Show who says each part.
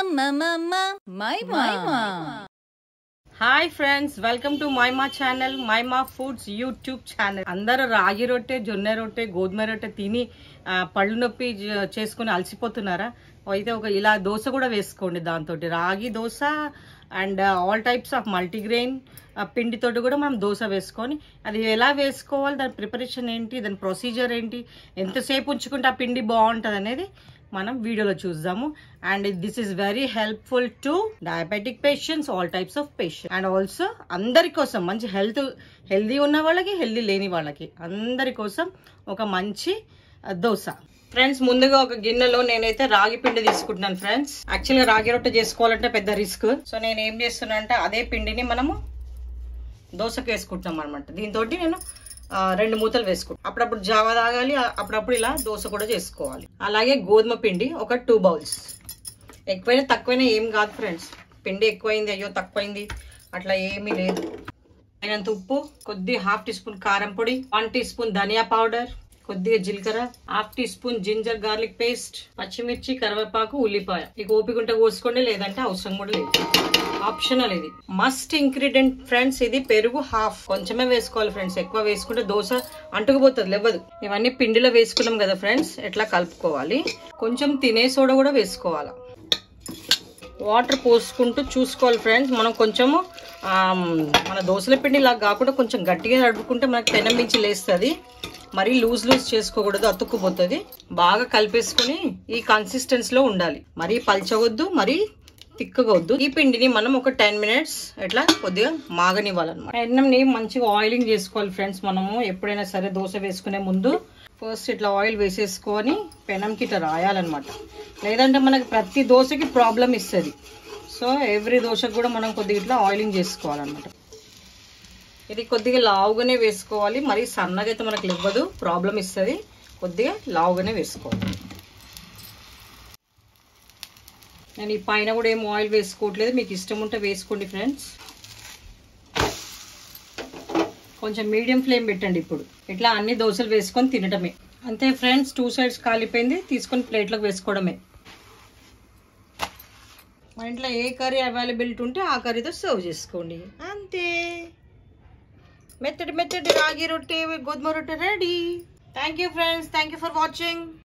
Speaker 1: hi friends welcome to Maima channel Maima foods YouTube channel అందరూ రాగి రొట్టె జొన్న రొట్టె గోధుమ రొట్టె తిని ఆ, పళ్ళు నొప్పి జ- చేసుకుని అలసిపోతున్నారా అయితే ఒక ఇలా దోశ కూడా వేసుకోండి దాంతో రాగి dosa and all types of multigrain పిండితోటి కూడా మనం దోశ వేసుకొని అది ఎలా వేసుకోవాలి దాని ప్రిపరేషన్ ఏంటి దాని ప్రొసీజర్ ఏంటి ఎంతసేపు ఉంచుకుంటే ఆ పిండి బాగుంటుంది అనేది మనం వీడియోలో చూద్దాము and this is very helpful to diabetic patients all types of patient and also అందరి కోసం మంచి హెల్త్ హెల్దీ ఉన్న వాళ్ళకి హెల్దీ లేని వాళ్ళకి అందరి కోసం ఒక మంచి ఆ, దోశ ఫ్రెండ్స్ ముందుగా ఒక గిన్నెలో నేనైతే రాగి పిండి తీసుకుంటున్నాను ఫ్రెండ్స్ యాక్చువల్గా రాగి రొట్టె చేసుకోవాలంటే పెద్ద రిస్క్ సో నేను ఏం చేస్తున్నా అంటే అదే పిండిని మనము దోశకు వేసుకుంటున్నాం అనమాట దీంతో నేను ఆ, రెండు మూతలు వేసుకుంటాం అప్పుడప్పుడు జావా తాగాలి ఆ- అప్పుడప్పుడు ఇలా దోశ కూడా చేసుకోవాలి అలాగే గోధుమ పిండి ఒక టూ బౌల్స్ ఎక్కువైనా తక్కువైనా ఏం కాదు ఫ్రెండ్స్ పిండి ఎక్కువైంది అయ్యో తక్కువైంది అట్లా ఏమీ లేదు అయినంత ఉప్పు కొద్ది హాఫ్ టీ స్పూన్ కారం పొడి వన్ టీ స్పూన్ ధనియా పౌడర్ కొద్దిగా జీలకర్ర half teaspoon ginger garlic paste పచ్చిమిర్చి కరివేపాకు ఉల్లిపాయ ఇక ఓపిక ఉంటే కోసుకోండి లేదంటే అవసరం కూడా లేదు ఆప్షనల్ ఇది మస్ట్ ఇంగ్రీడియంట్ ఫ్రెండ్స్ ఇది పెరుగు హాఫ్ కొంచెమే వేసుకోవాలి ఫ్రెండ్స్ ఎక్కువ వేసుకుంటే దోశ అంటుకుపోతుంది లేవదు ఇవన్నీ పిండిలో వేసుకున్నాం కదా ఫ్రెండ్స్ ఎట్లా కలుపుకోవాలి కొంచెం తినే సోడా కూడా వేసుకోవాలి వాటర్ పోసుకుంటూ చూసుకోవాలి ఫ్రెండ్స్ మనం కొంచెము ఆమ్, మన దోశల పిండి లాగా కాకుండా కొంచెం గట్టిగా నడుపుకుంటే మనకి పెనం మించి లేస్తుంది మరీ లూజ్ లూజ్ చేసుకోకూడదు అతుక్కుపోతుంది బాగా కలిపేసుకుని ఈ కన్సిస్టెన్సీలో ఉండాలి మరీ పల్చవద్దు మరీ తిక్కగా వద్దు ఈ పిండిని మనం ఒక టెన్ మినిట్స్ ఇట్లా కొద్దిగా మాగనివ్వాలన్నమాట ఎన్నంని మంచిగా ఆయిలింగ్ చేసుకోవాలి ఫ్రెండ్స్ మనము ఎప్పుడైనా సరే దోశ వేసుకునే ముందు ఫస్ట్ ఇట్లా ఆయిల్ వేసేసుకొని పెనంకి ఇట్లా రాయాలన్నమాట లేదంటే మనకి ప్రతి దోశకి ప్రాబ్లం ఇస్తుంది సో ఎవ్రీ దోశకు కూడా మనం కొద్దిగా ఇట్లా ఆయిలింగ్ చేసుకోవాలన్నమాట ఇది కొద్దిగా లావుగానే వేసుకోవాలి మరీ సన్నగా అయితే మనకు ఇవ్వదు ప్రాబ్లం ఇస్తుంది కొద్దిగా లావుగానే వేసుకోవాలి నేను ఈ పైన కూడా ఏం ఆయిల్ వేసుకోవట్లేదు మీకు ఇష్టం ఉంటే వేసుకోండి ఫ్రెండ్స్ కొంచెం మీడియం ఫ్లేమ్ పెట్టండి ఇప్పుడు ఇట్లా అన్ని దోశలు వేసుకొని తినటమే అంతే ఫ్రెండ్స్ టూ సైడ్స్ కాలిపోయింది తీసుకొని ప్లేట్లోకి వేసుకోవడమే మన ఇంట్లో ఏ కర్రీ అవైలబిలిటీ ఉంటే ఆ కర్రీతో సర్వ్ చేసుకోండి అంతే మెత్తడి మెత్తడి రాగి రొట్టె గోధుమ రొట్టె ready thank you friends thank you for watching